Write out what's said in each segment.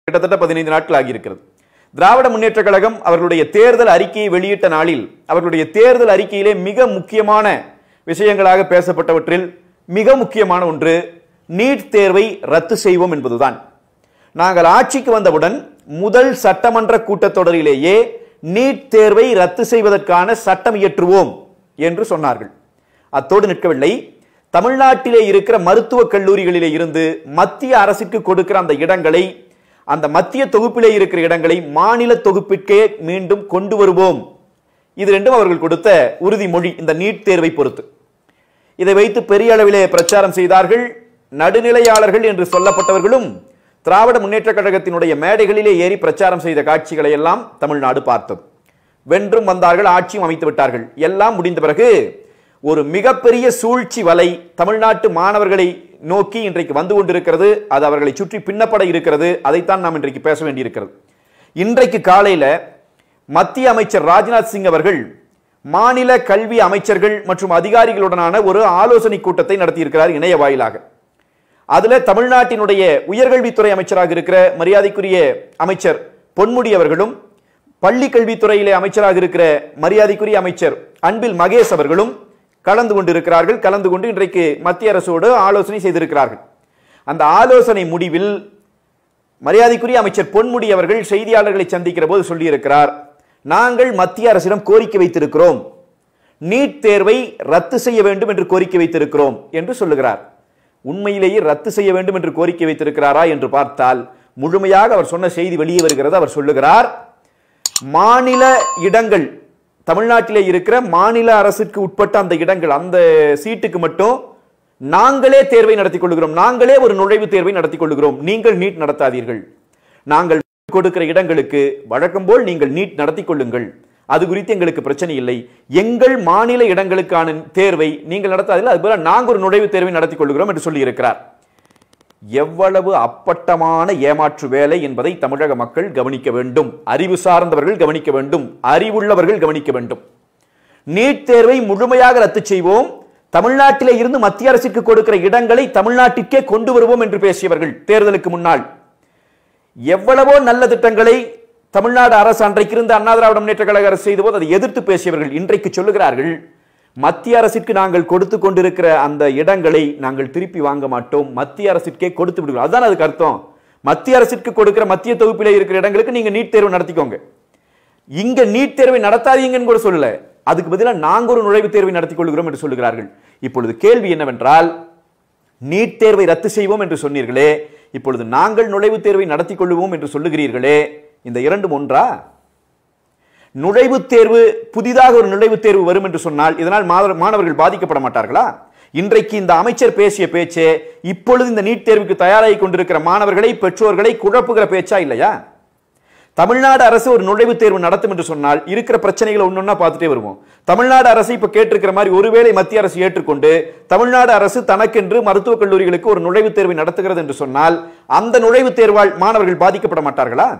கிட்டத்தட்ட பதினைந்து நாட்கள் ஆகியிருக்கிறது திராவிட முன்னேற்ற கழகம் அவர்களுடைய தேர்தல் அறிக்கையை வெளியிட்ட நாளில் அவர்களுடைய தேர்தல் அறிக்கையிலே மிக முக்கியமான விஷயங்களாக பேசப்பட்டவற்றில் மிக முக்கியமான ஒன்று நீட் தேர்வை ரத்து செய்வோம் என்பதுதான் நாங்கள் ஆட்சிக்கு வந்தவுடன் முதல் சட்டமன்ற கூட்டத்தொடரிலேயே நீட் தேர்வை ரத்து செய்வதற்கான சட்டம் இயற்றுவோம் என்று சொன்னார்கள் அத்தோடு நிற்கவில்லை தமிழ்நாட்டிலே இருக்கிற மருத்துவக் கல்லூரிகளிலே இருந்து மத்திய அரசுக்கு கொடுக்கிற அந்த இடங்களை அந்த மத்திய தொகுப்பிலே இருக்கிற இடங்களை மாநில தொகுப்பிற்கே மீண்டும் கொண்டு வருவோம் இது ரெண்டும் அவர்கள் கொடுத்த உறுதிமொழி இந்த நீட் தேர்வை பொறுத்து இதை வைத்து பெரிய அளவிலே பிரச்சாரம் செய்தார்கள் நடுநிலையாளர்கள் என்று சொல்லப்பட்டவர்களும் திராவிட முன்னேற்ற கழகத்தினுடைய மேடைகளிலே ஏறி பிரச்சாரம் செய்த காட்சிகளை எல்லாம் தமிழ்நாடு பார்த்தது வென்றும் வந்தார்கள் ஆட்சியும் அமைத்து விட்டார்கள் எல்லாம் முடிந்த பிறகு ஒரு மிகப்பெரிய சூழ்ச்சி வலை தமிழ்நாட்டு மாணவர்களை நோக்கி இன்றைக்கு வந்து கொண்டிருக்கிறது அது அவர்களை சுற்றி பின்னப்பட இருக்கிறது அதைத்தான் நாம் இன்றைக்கு பேச வேண்டியிருக்கிறது இன்றைக்கு காலையில மத்திய அமைச்சர் ராஜ்நாத் சிங் அவர்கள் மாநில கல்வி அமைச்சர்கள் மற்றும் அதிகாரிகளுடனான ஒரு ஆலோசனை கூட்டத்தை நடத்தியிருக்கிறார் இணைய வாயிலாக அதுல தமிழ்நாட்டினுடைய உயர்கல்வித்துறை அமைச்சராக இருக்கிற மரியாதைக்குரிய அமைச்சர் பொன்முடி அவர்களும் பள்ளி கல்வித்துறையிலே அமைச்சராக இருக்கிற மரியாதைக்குரிய அமைச்சர் அன்பில் மகேஷ் அவர்களும் கலந்து கொண்டிருக்கிறார்கள் கலந்து கொண்டு இன்றைக்கு மத்திய அரசோடு ஆலோசனை செய்திருக்கிறார்கள் அந்த ஆலோசனை முடிவில் மரியாதைக்குரிய அமைச்சர் பொன்முடி அவர்கள் செய்தியாளர்களை சந்திக்கிற போது சொல்லியிருக்கிறார் நாங்கள் மத்திய அரசிடம் கோரிக்கை வைத்திருக்கிறோம் நீட் தேர்வை ரத்து செய்ய வேண்டும் என்று கோரிக்கை வைத்திருக்கிறோம் என்று சொல்லுகிறார் உண்மையிலேயே ரத்து செய்ய வேண்டும் என்று கோரிக்கை வைத்திருக்கிறாரா என்று பார்த்தால் முழுமையாக அவர் சொன்ன செய்தி வெளியே வருகிறது அவர் சொல்லுகிறார் மாநில இடங்கள் தமிழ்நாட்டிலே இருக்கிற மாநில அரசுக்கு உட்பட்ட அந்த இடங்கள் அந்த சீட்டுக்கு மட்டும் நாங்களே தேர்வை நடத்திக் கொள்கிறோம் நாங்களே ஒரு நுழைவுத் தேர்வை நடத்திக் கொள்கிறோம் நீங்கள் நீட் நடத்தாதீர்கள் நாங்கள் கொடுக்கிற இடங்களுக்கு வழக்கம் போல் நீங்கள் நீட் நடத்திக் கொள்ளுங்கள் அது குறித்து எங்களுக்கு பிரச்சனை இல்லை எங்கள் மாநில இடங்களுக்கான தேர்வை நீங்கள் நடத்தாதீர்கள் அது போல நாங்கள் ஒரு நுழைவுத் தேர்வை நடத்திக் கொள்கிறோம் என்று சொல்லி இருக்கிறார் எவ்வளவு அப்பட்டமான ஏமாற்று வேலை என்பதை தமிழக மக்கள் கவனிக்க வேண்டும் அறிவு சார்ந்தவர்கள் கவனிக்க வேண்டும் அறிவுள்ளவர்கள் கவனிக்க வேண்டும் நீட் தேர்வை முழுமையாக ரத்து செய்வோம் தமிழ்நாட்டிலே இருந்து மத்திய அரசுக்கு கொடுக்கிற இடங்களை தமிழ்நாட்டிற்கே கொண்டு வருவோம் என்று பேசியவர்கள் தேர்தலுக்கு முன்னால் எவ்வளவோ நல்ல திட்டங்களை தமிழ்நாடு அரசு அன்றைக்கு இருந்த அண்ணா திராவிட முன்னேற்ற கழக அரசு செய்த போது அதை எதிர்த்து பேசியவர்கள் இன்றைக்கு சொல்லுகிறார்கள் மத்திய அரசிற்கு நாங்கள் கொடுத்து கொண்டிருக்கிற அந்த இடங்களை நாங்கள் திருப்பி வாங்க மாட்டோம் மத்திய அரசிற்கே கொடுத்து விடுகிறோம் அதுதான் அதுக்கு அர்த்தம் மத்திய அரசிற்கு கொடுக்கிற மத்திய தொகுப்பிலே இருக்கிற இடங்களுக்கு நீங்க நீட் தேர்வு நடத்திக்கோங்க இங்க நீட் தேர்வை நடத்தாதீங்கன்னு கூட சொல்லல அதுக்கு பதிலாக நாங்க ஒரு நுழைவுத் தேர்வை நடத்திக் கொள்கிறோம் என்று சொல்லுகிறார்கள் இப்பொழுது கேள்வி என்னவென்றால் நீட் தேர்வை ரத்து செய்வோம் என்று சொன்னீர்களே இப்பொழுது நாங்கள் நுழைவுத் தேர்வை நடத்திக் கொள்வோம் என்று சொல்லுகிறீர்களே இந்த இரண்டும் ஒன்றா நுழைவுத் தேர்வு புதிதாக ஒரு நுழைவுத் தேர்வு வரும் என்று சொன்னால் இதனால் மாணவர்- மாணவர்கள் பாதிக்கப்பட மாட்டார்களா இன்றைக்கு இந்த அமைச்சர் பேசிய பேச்சே இப்பொழுது இந்த நீட் தேர்வுக்கு தயாராகி கொண்டிருக்கிற மாணவர்களை பெற்றோர்களை குழப்புகிற பேச்சா இல்லையா தமிழ்நாடு அரசு ஒரு நுழைவுத் தேர்வு நடத்தும் என்று சொன்னால் இருக்கிற பிரச்சனைகளை ஒன்னொன்னா பார்த்துட்டே வருவோம் தமிழ்நாடு அரசு இப்ப கேட்டிருக்கிற மாதிரி ஒருவேளை மத்திய அரசு ஏற்றுக்கொண்டு தமிழ்நாடு அரசு தனக்கென்று மருத்துவக் கல்லூரிகளுக்கு ஒரு நுழைவுத் தேர்வை நடத்துகிறது என்று சொன்னால் அந்த நுழைவுத் தேர்வால் மாணவர்கள் பாதிக்கப்பட மாட்டார்களா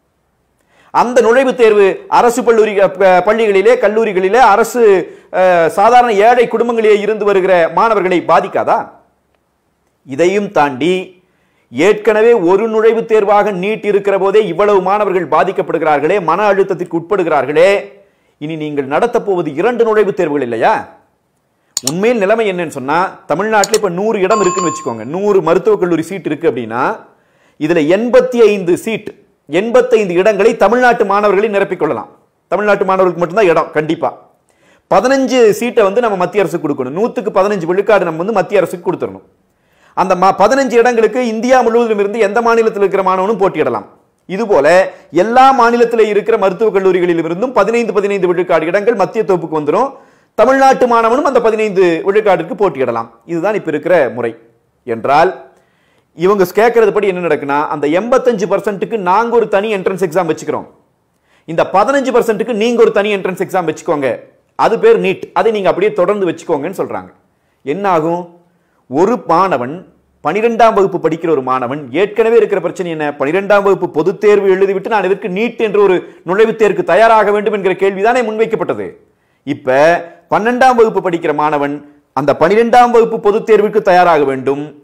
அந்த நுழைவுத் தேர்வு அரசு பள்ளி பள்ளிகளிலே கல்லூரிகளிலே அரசு அஹ், சாதாரண ஏழை குடும்பங்களிலே இருந்து வருகிற மாணவர்களை பாதிக்காதா இதையும் தாண்டி ஏற்கனவே ஒரு நுழைவுத் தேர்வாக நீட் இருக்கிற போதே இவ்வளவு மாணவர்கள் பாதிக்கப்படுகிறார்களே மன அழுத்தத்திற்கு உட்படுகிறார்களே இனி நீங்கள் நடத்தப் போவது இரண்டு நுழைவுத் தேர்வுகள் இல்லையா உண்மையில் நிலைமை என்னன்னு சொன்னா தமிழ்நாட்டில் இப்ப நூறு இடம் இருக்குன்னு வச்சுக்கோங்க நூறு மருத்துவக் கல்லூரி சீட் இருக்கு அப்படின்னா இதுல எண்பத்தி ஐந்து சீட் எண்பத்தைந்து இடங்களை தமிழ்நாட்டு மாணவர்களை நிரப்பிக் கொள்ளலாம் தமிழ்நாட்டு மாணவர்களுக்கு மட்டும்தான் இடம் கண்டிப்பா பதினஞ்சு சீட்டை வந்து நம்ம மத்திய அரசுக்கு கொடுக்கணும் நூத்துக்கு பதினஞ்சு விழுக்காடு நம்ம வந்து மத்திய அரசுக்கு கொடுத்துடணும் அந்த ம- பதினஞ்சு இடங்களுக்கு இந்தியா முழுவதும் இருந்து எந்த மாநிலத்தில் இருக்கிற மாணவனும் போட்டியிடலாம் இதுபோல எல்லா மாநிலத்தில் இருக்கிற மருத்துவக் கல்லூரிகளில் இருந்தும் பதினைந்து பதினைந்து விழுக்காடு இடங்கள் மத்திய தொகுப்புக்கு வந்துடும் தமிழ்நாட்டு மாணவனும் அந்த பதினைந்து விழுக்காட்டிற்கு போட்டியிடலாம் இதுதான் இப்ப இருக்கிற முறை என்றால் இவங்க கேட்கறது படி என்ன நடக்குன்னா அந்த எண்பத்தஞ்சு பர்சன்ட்டுக்கு நாங்க ஒரு தனி என்ட்ரன்ஸ் எக்ஸாம் வச்சுக்கிறோம் இந்த பதினஞ்சு பர்சன்ட்டுக்கு நீங்க ஒரு தனி என்ட்ரன்ஸ் எக்ஸாம் வச்சுக்கோங்க அது பேர் நீட் அதை நீங்க அப்படியே தொடர்ந்து வச்சுக்கோங்கன்னு சொல்றாங்க என்ன ஆகும் ஒரு மாணவன் பனிரெண்டாம் வகுப்பு படிக்கிற ஒரு மாணவன் ஏற்கனவே இருக்கிற பிரச்சனை என்ன பனிரெண்டாம் வகுப்பு பொதுத் தேர்வு எழுதிவிட்டு நான் இதற்கு நீட் என்ற ஒரு நுழைவுத் தேர்வுக்கு தயாராக வேண்டும் என்கிற கேள்விதானே முன்வைக்கப்பட்டது இப்ப பன்னெண்டாம் வகுப்பு படிக்கிற மாணவன் அந்த பனிரெண்டாம் வகுப்பு பொதுத் தேர்வுக்கு தயாராக வேண்டும்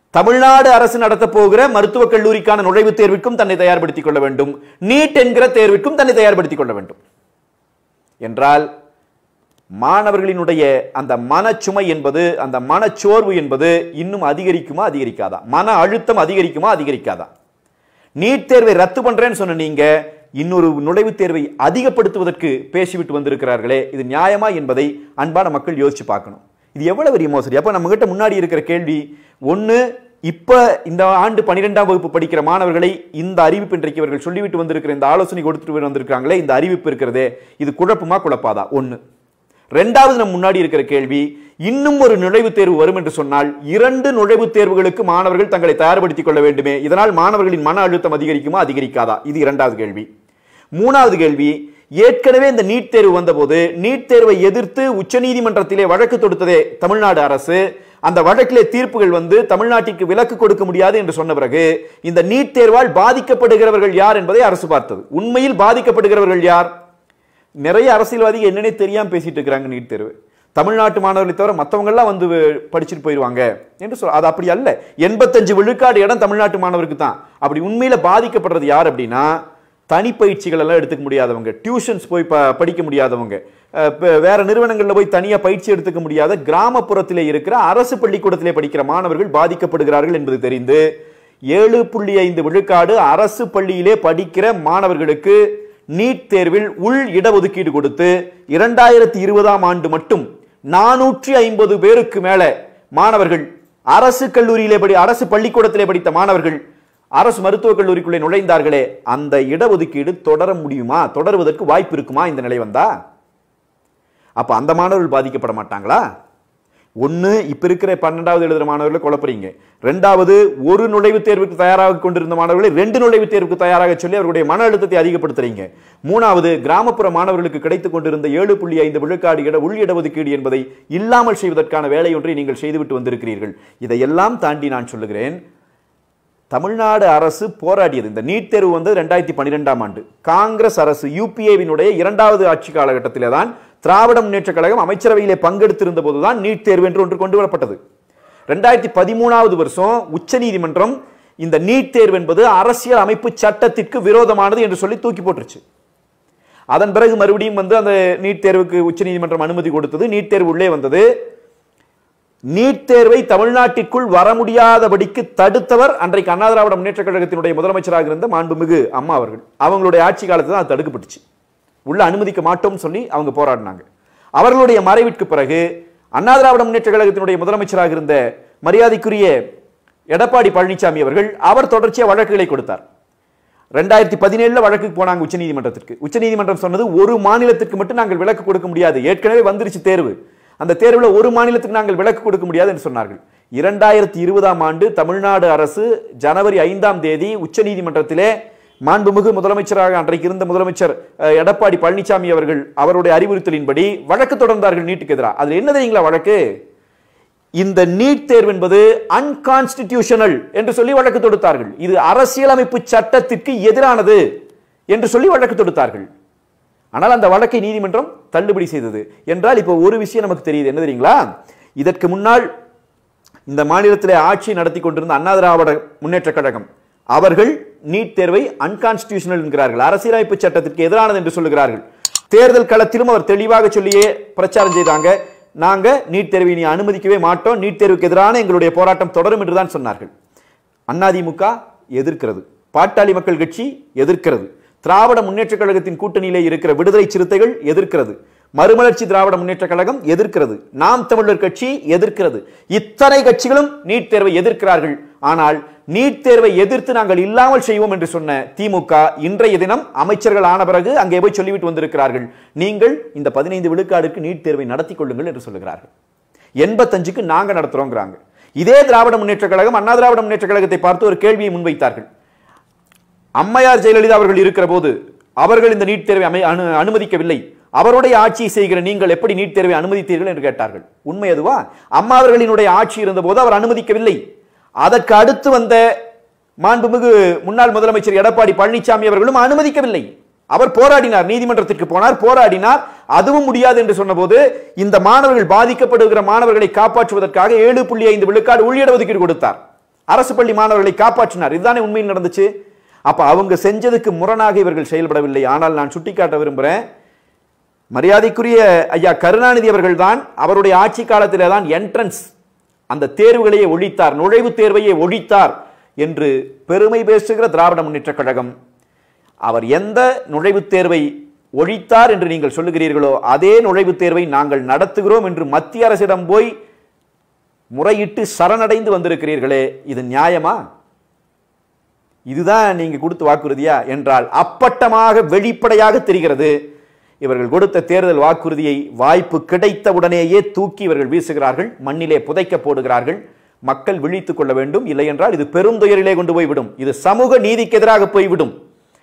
தமிழ்நாடு அரசு நடத்த போகிற மருத்துவக் கல்லூரிக்கான நுழைவுத் தேர்விற்கும் தன்னை தயார்படுத்திக் கொள்ள வேண்டும் நீட் என்கிற தேர்விற்கும் தன்னை தயார்படுத்திக் கொள்ள வேண்டும் என்றால் மாணவர்களினுடைய அந்த மனச்சுமை என்பது அந்த மனச்சோர்வு என்பது இன்னும் அதிகரிக்குமா அதிகரிக்காதா மன அழுத்தம் அதிகரிக்குமா அதிகரிக்காதா நீட் தேர்வை ரத்து பண்றேன்னு சொன்ன நீங்க இன்னொரு நுழைவுத் தேர்வை அதிகப்படுத்துவதற்கு பேசிவிட்டு வந்திருக்கிறார்களே இது நியாயமா என்பதை அன்பான மக்கள் யோசிச்சு பார்க்கணும் இது எவ்வளவு பெரிய மோசடி அப்ப நம்ம கிட்ட முன்னாடி இருக்கிற கேள்வி ஒண்ணு இப்ப இந்த ஆண்டு பன்னிரெண்டாம் வகுப்பு படிக்கிற மாணவர்களை இந்த அறிவிப்பு இன்றைக்கு இவர்கள் சொல்லிவிட்டு வந்திருக்கிற இந்த ஆலோசனை கொடுத்துட்டு வந்திருக்காங்களே இந்த அறிவிப்பு இருக்கிறதே இது குழப்பமா குழப்பாதா ஒண்ணு ரெண்டாவது நம்ம முன்னாடி இருக்கிற கேள்வி இன்னும் ஒரு நுழைவுத் தேர்வு வரும் என்று சொன்னால் இரண்டு நுழைவுத் தேர்வுகளுக்கு மாணவர்கள் தங்களை தயார்படுத்திக் கொள்ள வேண்டுமே இதனால் மாணவர்களின் மன அழுத்தம் அதிகரிக்குமா அதிகரிக்காதா இது இரண்டாவது கேள்வி மூணாவது கேள்வி ஏற்கனவே இந்த நீட் தேர்வு வந்தபோது நீட் தேர்வை எதிர்த்து உச்சநீதிமன்றத்திலே வழக்கு தொடுத்ததே தமிழ்நாடு அரசு அந்த வழக்கிலே தீர்ப்புகள் வந்து தமிழ்நாட்டிற்கு விலக்கு கொடுக்க முடியாது என்று சொன்ன பிறகு இந்த நீட் தேர்வால் பாதிக்கப்படுகிறவர்கள் யார் என்பதை அரசு பார்த்தது உண்மையில் பாதிக்கப்படுகிறவர்கள் யார் நிறைய அரசியல்வாதிகள் என்னன்னே தெரியாம பேசிட்டு இருக்கிறாங்க நீட் தேர்வு தமிழ்நாட்டு மாணவர்களை தவிர மத்தவங்க எல்லாம் வந்து படிச்சுட்டு போயிருவாங்க என்று சொல்ல அது அப்படி அல்ல எண்பத்தஞ்சு விழுக்காடு இடம் தமிழ்நாட்டு மாணவருக்கு தான் அப்படி உண்மையில பாதிக்கப்படுறது யார் அப்படின்னா தனிப்பயிற்சிகள் எல்லாம் எடுத்துக்க முடியாதவங்க டியூஷன்ஸ் போய் ப- படிக்க முடியாதவங்க அஹ் ப- வேற நிறுவனங்கள்ல போய் தனியா பயிற்சி எடுத்துக்க முடியாத கிராமப்புறத்திலே இருக்கிற அரசு பள்ளிக்கூடத்திலே படிக்கிற மாணவர்கள் பாதிக்கப்படுகிறார்கள் என்பது தெரிந்து ஏழு புள்ளி ஐந்து விழுக்காடு அரசு பள்ளியிலே படிக்கிற மாணவர்களுக்கு நீட் தேர்வில் உள் இடஒதுக்கீடு கொடுத்து இரண்டாயிரத்தி இருபதாம் ஆண்டு மட்டும் நானூற்றி ஐம்பது பேருக்கு மேல மாணவர்கள் அரசு கல்லூரியிலே படி அரசு பள்ளிக்கூடத்திலே படித்த மாணவர்கள் அரசு மருத்துவக் கல்லூரிக்குள்ளே நுழைந்தார்களே அந்த இடஒதுக்கீடு தொடர முடியுமா தொடருவதற்கு வாய்ப்பு இருக்குமா இந்த நிலை வந்தா அப்ப அந்த மாணவர்கள் பாதிக்கப்பட மாட்டாங்களா ஒண்ணு இப்ப இருக்கிற பன்னெண்டாவது எழுதுற மாணவர்களை குழப்புறீங்க ரெண்டாவது ஒரு நுழைவுத் தேர்வுக்கு தயாராக கொண்டிருந்த மாணவர்களை ரெண்டு நுழைவுத் தேர்வுக்கு தயாராக சொல்லி அவர்களுடைய மன அழுத்தத்தை அதிகப்படுத்துறீங்க மூணாவது கிராமப்புற மாணவர்களுக்கு கிடைத்துக் கொண்டிருந்த ஏழு புள்ளி ஐந்து விழுக்காடு இட உள் இடஒதுக்கீடு என்பதை இல்லாமல் செய்வதற்கான வேலை ஒன்றை நீங்கள் செய்துவிட்டு வந்திருக்கிறீர்கள் இதையெல்லாம் தாண்டி நான் சொல்லுகிறேன் தமிழ்நாடு அரசு போராடியது இந்த நீட் தேர்வு வந்து ரெண்டாயிரத்தி பன்னிரெண்டாம் ஆண்டு காங்கிரஸ் அரசு யூபிஏவினுடைய இரண்டாவது ஆட்சி காலகட்டத்திலே தான் திராவிட முன்னேற்ற கழகம் அமைச்சரவையிலே பங்கெடுத்திருந்த போதுதான் நீட் தேர்வு என்று ஒன்று கொண்டு வரப்பட்டது ரெண்டாயிரத்தி பதிமூணாவது வருஷம் உச்சநீதிமன்றம் இந்த நீட் தேர்வு என்பது அரசியல் அமைப்பு சட்டத்திற்கு விரோதமானது என்று சொல்லி தூக்கி போட்டுருச்சு அதன் பிறகு மறுபடியும் வந்து அந்த நீட் தேர்வுக்கு உச்சநீதிமன்றம் அனுமதி கொடுத்தது நீட் தேர்வு உள்ளே வந்தது நீட் தேர்வை தமிழ்நாட்டிற்குள் வர முடியாதபடிக்கு தடுத்தவர் அன்றைக்கு அண்ணா திராவிட முன்னேற்ற கழகத்தினுடைய முதலமைச்சராக இருந்த மாண்புமிகு அம்மா அவர்கள் அவங்களுடைய ஆட்சி காலத்தில் தான் அது தடுக்கப்பட்டுச்சு உள்ள அனுமதிக்க மாட்டோம்னு சொல்லி அவங்க போராடினாங்க அவர்களுடைய மறைவிற்கு பிறகு அண்ணா திராவிட முன்னேற்ற கழகத்தினுடைய முதலமைச்சராக இருந்த மரியாதைக்குரிய எடப்பாடி பழனிசாமி அவர்கள் அவர் தொடர்ச்சியா வழக்குகளை கொடுத்தார் ரெண்டாயிரத்தி பதினேழுல வழக்குக்கு போனாங்க உச்சநீதிமன்றத்திற்கு உச்சநீதிமன்றம் சொன்னது ஒரு மாநிலத்திற்கு மட்டும் நாங்கள் விலக்கு கொடுக்க முடியாது ஏற்கனவே வந்துருச்சு தேர்வு அந்த தேர்வுல ஒரு மாநிலத்துக்கு நாங்கள் விலக்கு கொடுக்க முடியாது என்று சொன்னார்கள் இரண்டாயிரத்தி இருபதாம் ஆண்டு தமிழ்நாடு அரசு ஜனவரி ஐந்தாம் தேதி உச்சநீதிமன்றத்திலே மாண்புமிகு முதலமைச்சராக அன்றைக்கு இருந்த முதலமைச்சர் அஹ், எடப்பாடி பழனிசாமி அவர்கள் அவருடைய அறிவுறுத்தலின்படி வழக்கு தொடர்ந்தார்கள் நீட்டுக்கு எதிராக அதுல என்ன தெரியுங்களா வழக்கு இந்த நீட் தேர்வு என்பது அன்கான்ஸ்டிடியூஷனல் என்று சொல்லி வழக்கு தொடுத்தார்கள் இது அரசியலமைப்பு சட்டத்திற்கு எதிரானது என்று சொல்லி வழக்கு தொடுத்தார்கள் ஆனால் அந்த வழக்கை நீதிமன்றம் தள்ளுபடி செய்தது என்றால் இப்போ ஒரு விஷயம் நமக்கு தெரியுது என்ன தெரியுங்களா இதற்கு முன்னால் இந்த மாநிலத்திலே ஆட்சி நடத்தி கொண்டிருந்த அண்ணா திராவிட முன்னேற்ற கழகம் அவர்கள் நீட் தேர்வை அன்கான்ஸ்டிடியூஷனல் என்கிறார்கள் அரசியலமைப்பு சட்டத்திற்கு எதிரானது என்று சொல்லுகிறார்கள் தேர்தல் களத்திலும் அவர் தெளிவாக சொல்லியே பிரச்சாரம் செய்தாங்க நாங்க நீட் தேர்வை நீ அனுமதிக்கவே மாட்டோம் நீட் தேர்வுக்கு எதிரான எங்களுடைய போராட்டம் தொடரும் என்றுதான் சொன்னார்கள் அதிமுக எதிர்க்கிறது பாட்டாளி மக்கள் கட்சி எதிர்க்கிறது திராவிட முன்னேற்ற கழகத்தின் கூட்டணியிலே இருக்கிற விடுதலை சிறுத்தைகள் எதிர்க்கிறது மறுமலர்ச்சி திராவிட முன்னேற்ற கழகம் எதிர்க்கிறது நாம் தமிழர் கட்சி எதிர்க்கிறது இத்தனை கட்சிகளும் நீட் தேர்வை எதிர்க்கிறார்கள் ஆனால் நீட் தேர்வை எதிர்த்து நாங்கள் இல்லாமல் செய்வோம் என்று சொன்ன திமுக இன்றைய தினம் அமைச்சர்கள் ஆன பிறகு அங்கே போய் சொல்லிவிட்டு வந்திருக்கிறார்கள் நீங்கள் இந்த பதினைந்து விழுக்காடுக்கு நீட் தேர்வை நடத்தி கொள்ளுங்கள் என்று சொல்லுகிறார்கள் எண்பத்தஞ்சுக்கு நாங்க நடத்துறோங்கிறாங்க இதே திராவிட முன்னேற்ற கழகம் அண்ணா திராவிட முன்னேற்ற கழகத்தை பார்த்து ஒரு கேள்வியை முன்வைத்தார்கள் அம்மையார் ஜெயலலிதா அவர்கள் இருக்கிற போது அவர்கள் இந்த நீட் தேர்வை அமை- அனு- அனுமதிக்கவில்லை அவருடைய ஆட்சியை செய்கிற நீங்கள் எப்படி நீட் தேர்வை அனுமதித்தீர்கள் என்று கேட்டார்கள் உண்மை அதுவா அம்மா அவர்களினுடைய ஆட்சி இருந்தபோது அவர் அனுமதிக்கவில்லை அதற்கு அடுத்து வந்த மாண்புமிகு முன்னாள் முதலமைச்சர் எடப்பாடி பழனிசாமி அவர்களும் அனுமதிக்கவில்லை அவர் போராடினார் நீதிமன்றத்திற்கு போனார் போராடினார் அதுவும் முடியாது என்று சொன்னபோது இந்த மாணவர்கள் பாதிக்கப்படுகிற மாணவர்களை காப்பாற்றுவதற்காக ஏழு புள்ளி ஐந்து விழுக்காடு உள்இட ஒதுக்கீடு கொடுத்தார் அரசு பள்ளி மாணவர்களை காப்பாற்றினார் இதுதானே உண்மையில் நடந்துச்சு அப்ப அவங்க செஞ்சதுக்கு முரணாக இவர்கள் செயல்படவில்லை ஆனால் நான் சுட்டிக்காட்ட விரும்புகிறேன் மரியாதைக்குரிய ஐயா கருணாநிதி அவர்கள்தான் அவருடைய ஆட்சி காலத்திலே தான் என்ட்ரன்ஸ் அந்த தேர்வுகளையே ஒழித்தார் நுழைவுத் தேர்வையே ஒழித்தார் என்று பெருமை பேசுகிற திராவிட முன்னேற்றக் கழகம் அவர் எந்த நுழைவுத் தேர்வை ஒழித்தார் என்று நீங்கள் சொல்லுகிறீர்களோ அதே நுழைவுத் தேர்வை நாங்கள் நடத்துகிறோம் என்று மத்திய அரசிடம் போய் முறையிட்டு சரணடைந்து வந்திருக்கிறீர்களே இது நியாயமா இதுதான் நீங்க கொடுத்த வாக்குறுதியா என்றால் அப்பட்டமாக வெளிப்படையாக தெரிகிறது இவர்கள் கொடுத்த தேர்தல் வாக்குறுதியை வாய்ப்பு கிடைத்த உடனேயே தூக்கி இவர்கள் வீசுகிறார்கள் மண்ணிலே புதைக்க போடுகிறார்கள் மக்கள் விழித்துக் கொள்ள வேண்டும் இல்லை என்றால் இது பெருந்துயரிலே கொண்டு போய்விடும் இது சமூக நீதிக்கு எதிராக போய்விடும்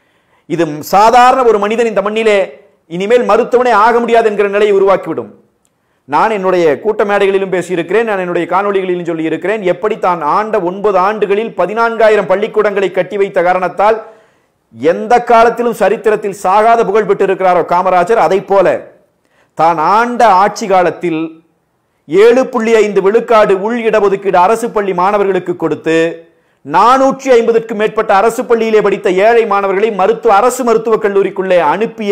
இது சாதாரண ஒரு மனிதன் இந்த மண்ணிலே இனிமேல் மருத்துவனே ஆக முடியாது என்கிற நிலையை உருவாக்கிவிடும் நான் என்னுடைய கூட்ட மேடைகளிலும் பேசியிருக்கிறேன் நான் என்னுடைய காணொளிகளிலும் சொல்லியிருக்கிறேன் எப்படி தான் ஆண்ட ஒன்பது ஆண்டுகளில் பதினான்காயிரம் பள்ளிக்கூடங்களை கட்டி வைத்த காரணத்தால் எந்த காலத்திலும் சரித்திரத்தில் சாகாத புகழ் பெற்றிருக்கிறாரோ காமராஜர் அதை போல தான் ஆண்ட ஆட்சி காலத்தில் ஏழு புள்ளி ஐந்து விழுக்காடு உள் இடஒதுக்கீடு அரசு பள்ளி மாணவர்களுக்கு கொடுத்து நானூற்றி ஐம்பதுக்கும் மேற்பட்ட அரசு பள்ளியிலே படித்த ஏழை மாணவர்களை மருத்துவ அரசு மருத்துவக் கல்லூரிக்குள்ளே அனுப்பிய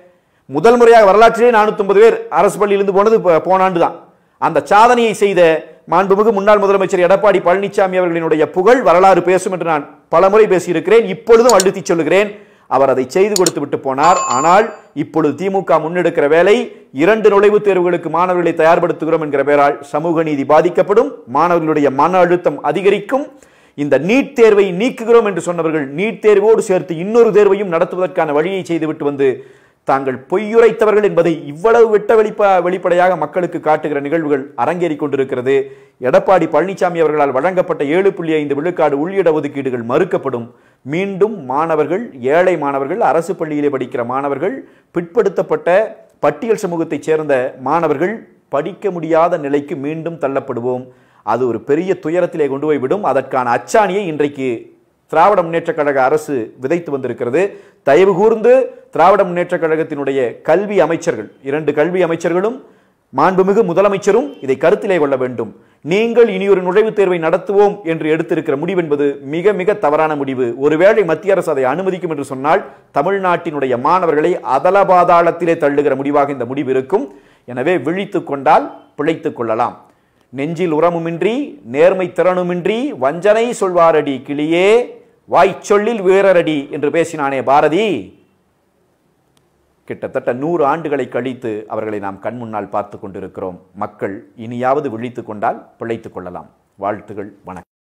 முதல் முறையாக வரலாற்றிலே நானூத்தி பேர் அரசு பள்ளியிலிருந்து போனது ப- போன ஆண்டு தான் அந்த சாதனையை செய்த மாண்புமிகு முன்னாள் முதலமைச்சர் எடப்பாடி பழனிசாமி அவர்களினுடைய புகழ் வரலாறு பேசும் என்று நான் பலமுறை பேசியிருக்கிறேன் இப்பொழுதும் அழுத்தி சொல்லுகிறேன் அவர் அதை செய்து கொடுத்து விட்டு போனார் ஆனால் இப்பொழுது திமுக முன்னெடுக்கிற வேலை இரண்டு நுழைவுத் தேர்வுகளுக்கு மாணவர்களை தயார்படுத்துகிறோம் என்கிற பெயரால் சமூக நீதி பாதிக்கப்படும் மாணவர்களுடைய மன அழுத்தம் அதிகரிக்கும் இந்த நீட் தேர்வை நீக்குகிறோம் என்று சொன்னவர்கள் நீட் தேர்வோடு சேர்த்து இன்னொரு தேர்வையும் நடத்துவதற்கான வழியை செய்துவிட்டு வந்து தாங்கள் பொய்யுரைத்தவர்கள் என்பதை இவ்வளவு வெட்ட வெளிப்ப வெளிப்படையாக மக்களுக்கு காட்டுகிற நிகழ்வுகள் அரங்கேறிக் கொண்டிருக்கிறது எடப்பாடி பழனிசாமி அவர்களால் வழங்கப்பட்ட ஏழு புள்ளி ஐந்து விழுக்காடு உள்ளிட ஒதுக்கீடுகள் மறுக்கப்படும் மீண்டும் மாணவர்கள் ஏழை மாணவர்கள் அரசு பள்ளியிலே படிக்கிற மாணவர்கள் பிற்படுத்தப்பட்ட பட்டியல் சமூகத்தைச் சேர்ந்த மாணவர்கள் படிக்க முடியாத நிலைக்கு மீண்டும் தள்ளப்படுவோம் அது ஒரு பெரிய துயரத்திலே கொண்டு போய்விடும் அதற்கான அச்சாணியை இன்றைக்கு திராவிட முன்னேற்றக் கழக அரசு விதைத்து வந்திருக்கிறது தயவு கூர்ந்து திராவிட முன்னேற்றக் கழகத்தினுடைய கல்வி அமைச்சர்கள் இரண்டு கல்வி அமைச்சர்களும் மாண்புமிகு முதலமைச்சரும் இதை கருத்திலே கொள்ள வேண்டும் நீங்கள் இனி ஒரு நுழைவுத் தேர்வை நடத்துவோம் என்று எடுத்திருக்கிற முடிவு என்பது மிக மிக தவறான முடிவு ஒருவேளை மத்திய அரசு அதை அனுமதிக்கும் என்று சொன்னால் தமிழ்நாட்டினுடைய மாணவர்களை அதலபாதாளத்திலே தள்ளுகிற முடிவாக இந்த முடிவு இருக்கும் எனவே விழித்துக் கொண்டால் பிழைத்துக் கொள்ளலாம் நெஞ்சில் உரமுமின்றி நேர்மை திறனுமின்றி வஞ்சனை சொல்வாரடி கிளியே வாய்ச்சொல்லில் வீரரடி என்று பேசினானே பாரதி கிட்டத்தட்ட நூறு ஆண்டுகளை கழித்து அவர்களை நாம் கண் முன்னால் பார்த்து கொண்டிருக்கிறோம் மக்கள் இனியாவது விழித்துக் கொண்டால் பிழைத்துக் கொள்ளலாம் வாழ்த்துகள் வணக்கம்